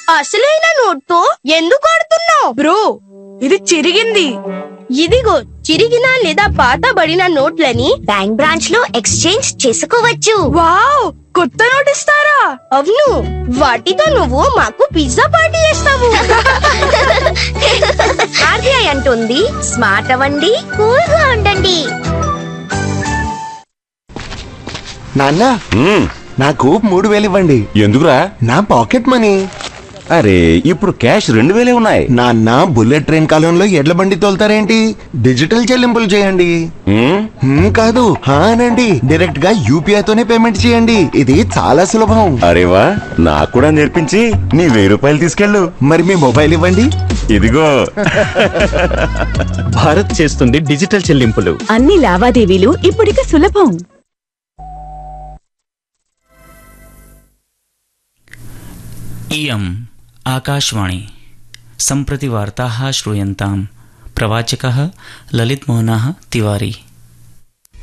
అసలైన నోట్తో ఎందుకు ఆడుతున్నావు బ్రో ఇది చిరిగింది ఇదిగో చిరిగిన లేదా పాతబడిన నోట్లని బ్యాంక్ బ్రాంచ్ లో ఎక్స్చేంజ్ చేసుకోవచ్చు వావ్ కొత్త నోట్ ఇస్తారా అవును వాటితో నువ్వు మాకు పిజ్జా పార్టీ చేస్తావు ఆర్బీఐ అంటుంది స్మార్ట్ అవ్వండి కూల్ గా ఉండండి నాన్న మ్మ్. నాకు మూడు వేలు ఇవ్వండి ఎందుకురా నా పాకెట్ మనీ అరే ఇప్పుడు క్యాష్ రెండు వేలే ఉన్నాయి నాన్న బుల్లెట్ ట్రైన్ కాలంలో ఎడ్ల బండి తోలుతారేంటి డిజిటల్ చెల్లింపులు చేయండి మ్మ్. హ్మ్, కాదు హా అనండి డైరెక్ట్ గా యూపీఐ తోనే పేమెంట్ చేయండి ఇది చాలా సులభం అరే వా నాకు కూడా నేర్పించి నీ వెయ్యి రూపాయలు తీసుకెళ్ళు మరి మీ మొబైల్ ఇవ్వండి ఇదిగో భారత్ చేస్తుంది డిజిటల్ చెల్లింపులు అన్ని లావాదేవీలు ఇప్పుడిక సులభం इयम् आकाशवाणी सम्प्रति वार्ताः श्रूयन्ताम् प्रवाचकः ललितमोहनः तिवारी